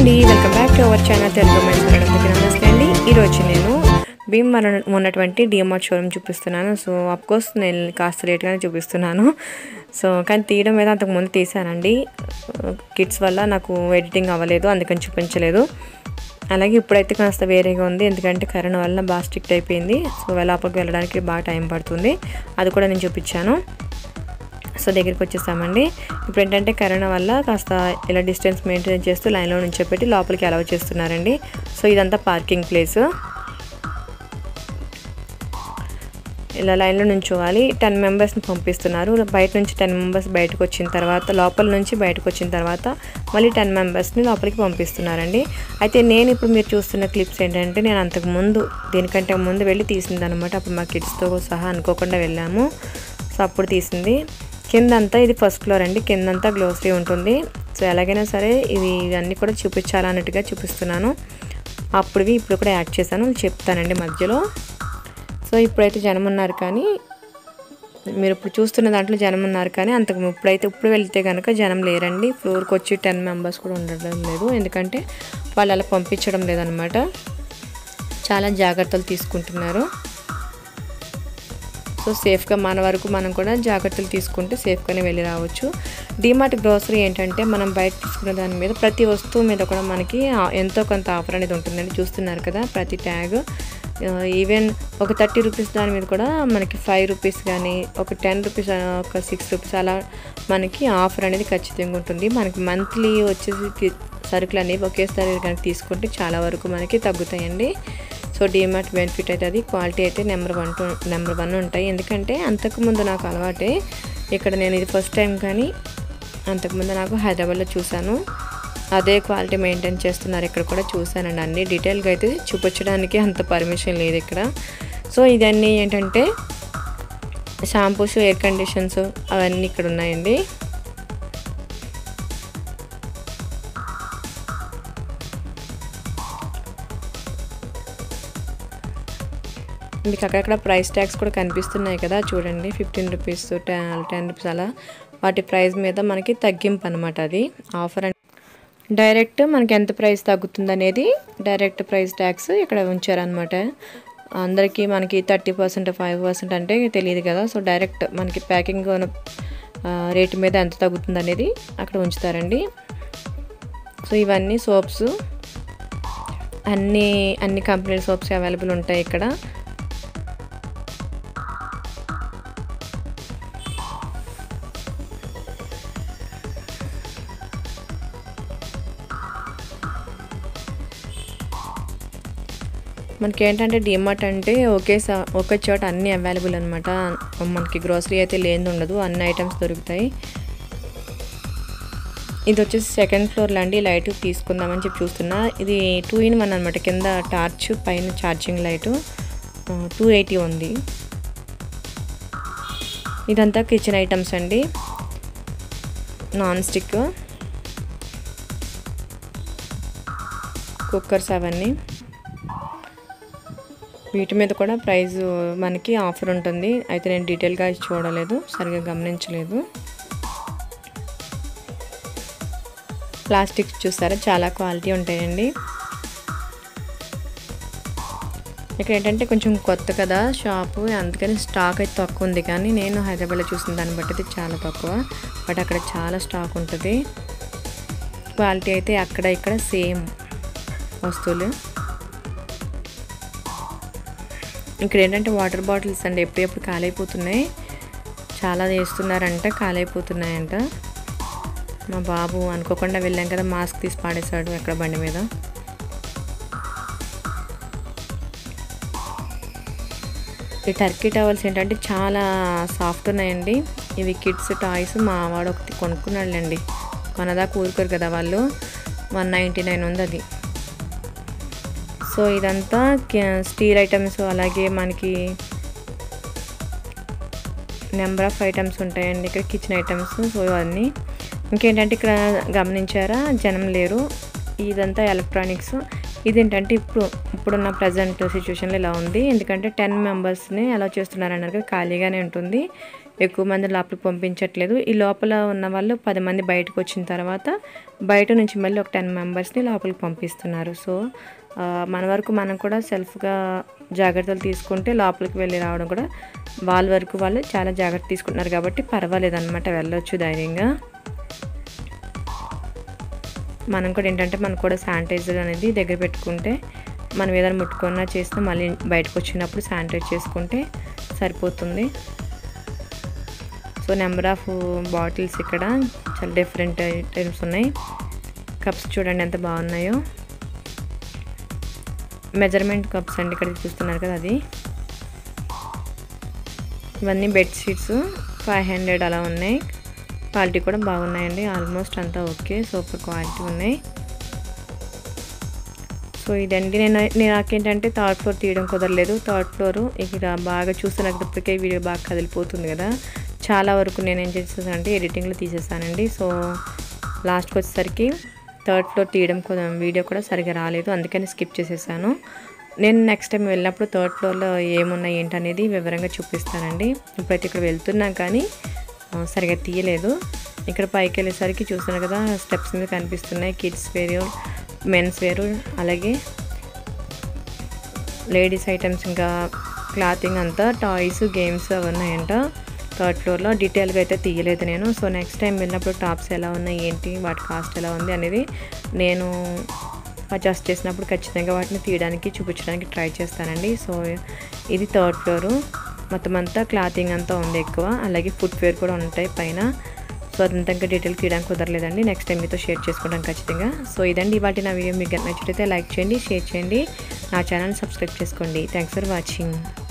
అండి welcome back to our channel Telugu మైసూరందరికీ నమస్తే అండి ఈరోజు నేను భీమవరం ఉన్నటువంటి డిఎంఆర్ షోరూమ్ చూపిస్తున్నాను సో కోర్స్ నేను కాస్త లేట్గానే చూపిస్తున్నాను సో కానీ తీయడం మీద అంతకుముందు తీసానండి కిడ్స్ వల్ల నాకు ఎడిటింగ్ అవ్వలేదు అందుకని చూపించలేదు అలాగే ఇప్పుడైతే కాస్త వేరేగా ఉంది ఎందుకంటే కరోనా వల్ల బాగా స్ట్రిక్ట్ అయిపోయింది సో లోపలికి వెళ్ళడానికి బాగా టైం పడుతుంది అది కూడా నేను చూపించాను సో దగ్గరికి వచ్చేసామండి ఇప్పుడు ఏంటంటే కరోనా వల్ల కాస్త ఇలా డిస్టెన్స్ మెయింటైన్ చేస్తూ లైన్లో నుంచోపెట్టి లోపలికి అలౌ చేస్తున్నారండి సో ఇదంతా పార్కింగ్ ప్లేస్ ఇలా లైన్లో నుంచోవాలి టెన్ మెంబర్స్ని పంపిస్తున్నారు బయట నుంచి టెన్ మెంబర్స్ బయటకు వచ్చిన తర్వాత లోపల నుంచి బయటకు వచ్చిన తర్వాత మళ్ళీ టెన్ మెంబర్స్ని లోపలికి పంపిస్తున్నారండి అయితే నేను ఇప్పుడు మీరు చూస్తున్న క్లిప్స్ ఏంటంటే నేను అంతకు ముందు దీనికంటే ముందు వెళ్ళి తీసిందనమాట అప్పుడు మా కిడ్స్తో సహా అనుకోకుండా వెళ్ళాము సో అప్పుడు తీసింది కిందంతా ఇది ఫస్ట్ ఫ్లోర్ అండి కిందంతా గ్లోసరీ ఉంటుంది సో ఎలాగైనా సరే ఇవి ఇవన్నీ కూడా చూపించాలన్నట్టుగా చూపిస్తున్నాను అప్పుడువి ఇప్పుడు కూడా యాడ్ చేశాను చెప్తానండి మధ్యలో సో ఇప్పుడైతే జనం ఉన్నారు కానీ మీరు ఇప్పుడు చూస్తున్న దాంట్లో జనం ఉన్నారు కానీ అంతకు ఇప్పుడైతే ఇప్పుడు వెళ్తే కనుక జనం లేరండి ఫ్లోర్కి వచ్చి టెన్ మెంబర్స్ కూడా ఉండడం లేదు ఎందుకంటే వాళ్ళు అలా పంపించడం లేదనమాట చాలా జాగ్రత్తలు తీసుకుంటున్నారు సో సేఫ్గా మన వరకు మనం కూడా జాగ్రత్తలు తీసుకుంటే సేఫ్గానే వెళ్ళి రావచ్చు డిమార్ట్ గ్రోసరీ ఏంటంటే మనం బయట తీసుకున్న దాని మీద ప్రతి వస్తువు మీద కూడా మనకి ఎంతో కొంత ఆఫర్ అనేది ఉంటుందండి చూస్తున్నారు కదా ప్రతి ట్యాగ్ ఈవెన్ ఒక థర్టీ రూపీస్ దాని మీద కూడా మనకి ఫైవ్ రూపీస్ కానీ ఒక టెన్ రూపీస్ ఒక సిక్స్ రూపీస్ అలా మనకి ఆఫర్ అనేది ఖచ్చితంగా ఉంటుంది మనకి మంత్లీ వచ్చేసి సరుకులు అనేవి ఒకేసారి కనుక తీసుకుంటే చాలా వరకు మనకి తగ్గుతాయండి సో డిమార్ట్ బెనిఫిట్ అయితే అది క్వాలిటీ అయితే number one two number one ఉంటాయి ఎందుకంటే అంతకుముందు నాకు అలవాటే ఇక్కడ నేను ఇది ఫస్ట్ టైం కానీ అంతకుముందు నాకు హైదరాబాద్లో చూశాను అదే క్వాలిటీ మెయింటైన్ చేస్తున్నారు ఇక్కడ కూడా చూశానండి అన్ని డీటెయిల్గా అయితే చూపించడానికి అంత పర్మిషన్ లేదు ఇక్కడ సో ఇదన్నీ ఏంటంటే షాంపూస్ ఎయిర్ కండిషన్స్ అవన్నీ ఇక్కడ ఉన్నాయండి మీకు అక్కడక్కడ ప్రైస్ ట్యాగ్స్ కూడా కనిపిస్తున్నాయి కదా చూడండి ఫిఫ్టీన్ రూపీస్ టెన్ రూపీస్ అలా వాటి ప్రైస్ మీద మనకి తగ్గింపు అనమాట అది ఆఫర్ డైరెక్ట్ మనకి ఎంత ప్రైస్ తగ్గుతుంది అనేది డైరెక్ట్ ప్రైస్ ట్యాక్స్ ఇక్కడ ఉంచారనమాట అందరికీ మనకి థర్టీ పర్సెంట్ ఫైవ్ పర్సెంట్ అంటే తెలియదు కదా సో డైరెక్ట్ మనకి ప్యాకింగ్ రేటు మీద ఎంత తగ్గుతుంది అనేది అక్కడ ఉంచుతారండి సో ఇవన్నీ సోప్స్ అన్ని అన్ని కంపెనీ సోప్స్ అవైలబుల్ ఉంటాయి ఇక్కడ మనకి ఏంటంటే డిమార్ట్ అంటే ఒకే ఒకే చోట అన్నీ అవైలబుల్ అనమాట మనకి గ్రోసరీ అయితే లేని ఉండదు అన్ని ఐటమ్స్ దొరుకుతాయి ఇది వచ్చేసి సెకండ్ ఫ్లోర్లో అండి లైట్ తీసుకుందామని చెప్పి చూస్తున్నా ఇది టూ ఇన్ వన్ అనమాట కింద టార్చ్ పైన ఛార్జింగ్ లైటు టూ ఎయిటీ ఉంది ఇదంతా కిచెన్ ఐటమ్స్ అండి నాన్ స్టిక్ కుక్కర్స్ అవన్నీ వీటి మీద కూడా ప్రైస్ మనకి ఆఫర్ ఉంటుంది అయితే నేను డీటెయిల్గా చూడలేదు సరిగా గమనించలేదు ప్లాస్టిక్స్ చూస్తారా చాలా క్వాలిటీ ఉంటాయండి ఇక్కడ ఏంటంటే కొంచెం కొత్త కదా షాపు అందుకని స్టాక్ అయితే తక్కువ ఉంది కానీ నేను హైదరాబాద్లో చూసిన దాన్ని బట్టి అయితే చాలా తక్కువ బట్ అక్కడ చాలా స్టాక్ ఉంటుంది క్వాలిటీ అయితే అక్కడ ఇక్కడ సేమ్ వస్తువులు ఇక్కడ ఏంటంటే వాటర్ బాటిల్స్ అండి ఎప్పుడెప్పుడు కాలైపోతున్నాయి చాలా వేస్తున్నారంట కాలైపోతున్నాయంట మా బాబు అనుకోకుండా వెళ్ళాం కదా మాస్క్ తీసి పాడేశాడు ఎక్కడ బండి మీద ఈ టర్కీ టవల్స్ ఏంటంటే చాలా సాఫ్ట్ ఉన్నాయండి ఇవి కిడ్స్ టాయ్స్ మా వాడు ఒకటి కొనుక్కున్నాడులేండి కొనదా కూరుకోరు కదా వాళ్ళు వన్ నైంటీ నైన్ ఉంది అది సో ఇదంతా స్టీల్ ఐటమ్స్ అలాగే మనకి నెంబర్ ఆఫ్ ఐటమ్స్ ఉంటాయండి ఇక్కడ కిచెన్ ఐటమ్స్ సో ఇవన్నీ ఇంకేంటంటే ఇక్కడ గమనించారా జనం లేరు ఇదంతా ఎలక్ట్రానిక్స్ ఇదేంటంటే ఇప్పుడు ఇప్పుడున్న ప్రజెంట్ సిచ్యువేషన్లో ఇలా ఉంది ఎందుకంటే టెన్ మెంబర్స్ని అలా చేస్తున్నారు అన్నారు కదా ఖాళీగానే ఉంటుంది ఎక్కువ మంది లోపలికి పంపించట్లేదు ఈ లోపల ఉన్న వాళ్ళు పది మంది బయటకు వచ్చిన తర్వాత బయట నుంచి మళ్ళీ ఒక టెన్ మెంబర్స్ని లోపలికి పంపిస్తున్నారు సో ఆ, మన వరకు మనం కూడా సెల్ఫ్గా జాగ్రత్తలు తీసుకుంటే లోపలికి వెళ్ళి రావడం కూడా వాళ్ళ వరకు వాళ్ళు చాలా జాగ్రత్త తీసుకుంటున్నారు కాబట్టి పర్వాలేదు అనమాట వెళ్ళొచ్చు ధైర్యంగా మనం కూడా ఏంటంటే మనకు కూడా శానిటైజర్ అనేది దగ్గర పెట్టుకుంటే మనం ఏదైనా ముట్టుకున్నా చేస్తే మళ్ళీ బయటకు వచ్చినప్పుడు శానిటైజ్ చేసుకుంటే సరిపోతుంది సో నెంబర్ ఆఫ్ బాటిల్స్ ఇక్కడ చాలా డిఫరెంట్ ఐటమ్స్ ఉన్నాయి కప్స్ చూడండి ఎంత బాగున్నాయో మెజర్మెంట్ కప్స్ అండి ఇక్కడ చూస్తున్నారు కదా అది ఇవన్నీ బెడ్షీట్స్ ఫైవ్ హండ్రెడ్ అలా ఉన్నాయి క్వాలిటీ కూడా బాగున్నాయండి ఆల్మోస్ట్ అంతా ఓకే సూపర్ క్వాలిటీ ఉన్నాయి సో ఇదండి నేను నేను నాకేంటంటే థర్డ్ ఫ్లోర్ తీయడం కుదరలేదు థర్డ్ ఫ్లోర్ ఇక్కడ బాగా చూస్తున్నప్పటికే వీడియో బాగా కదిలిపోతుంది కదా చాలా వరకు నేను ఏం చేసేసానంటే ఎడిటింగ్లో తీసేసానండి సో లాస్ట్కి వచ్చేసరికి థర్డ్ ఫ్లోర్ తీయడం కుద- వీడియో కూడా సరిగా రాలేదు అందుకని స్కిప్ చేసేసాను నేను నెక్స్ట్ టైం వెళ్ళినప్పుడు థర్డ్ ఫ్లోర్లో ఏమున్నాయి ఏంటనేది వివరంగా చూపిస్తానండి ఇప్పుడైతే ఇక్కడ వెళ్తున్నాం కానీ ఆ, సరిగా తీయలేదు ఇక్కడ పైకి వెళ్ళేసరికి చూస్తున్నారు కదా స్టెప్స్ మీద కనిపిస్తున్నాయి కిడ్స్ వేరు మెన్స్ వేరు అలాగే లేడీస్ ఐటమ్స్ ఇంకా క్లాతింగ్ అంతా టాయ్స్ గేమ్స్ అవి ఉన్నాయంట థర్డ్ ఫ్లోర్లో డీటెయిల్గా అయితే తీయలేదు నేను సో నెక్స్ట్ టైం వెళ్ళినప్పుడు టాప్స్ ఎలా ఉన్నాయి ఏంటి వాటి కాస్ట్ ఎలా ఉంది అనేది నేను అడ్జస్ట్ చేసినప్పుడు ఖచ్చితంగా వాటిని తీయడానికి చూపించడానికి ట్రై చేస్తానండి సో ఇది థర్డ్ ఫ్లోరు మొత్తం అంతా క్లాతింగ్ అంతా ఉంది ఎక్కువ అలాగే ఫుట్ వేర్ కూడా ఉంటాయి పైన సో అదంతా ఇంకా డీటెయిల్ తీయడానికి కుదరలేదండి నెక్స్ట్ టైం మీతో షేర్ చేసుకుంటాం ఖచ్చితంగా సో ఇదండి వాటి నా వీడియో మీకు నచ్చితే లైక్ చేయండి షేర్ చేయండి నా ఛానల్ సబ్స్క్రైబ్ చేసుకోండి థ్యాంక్స్ ఫర్ వాచింగ్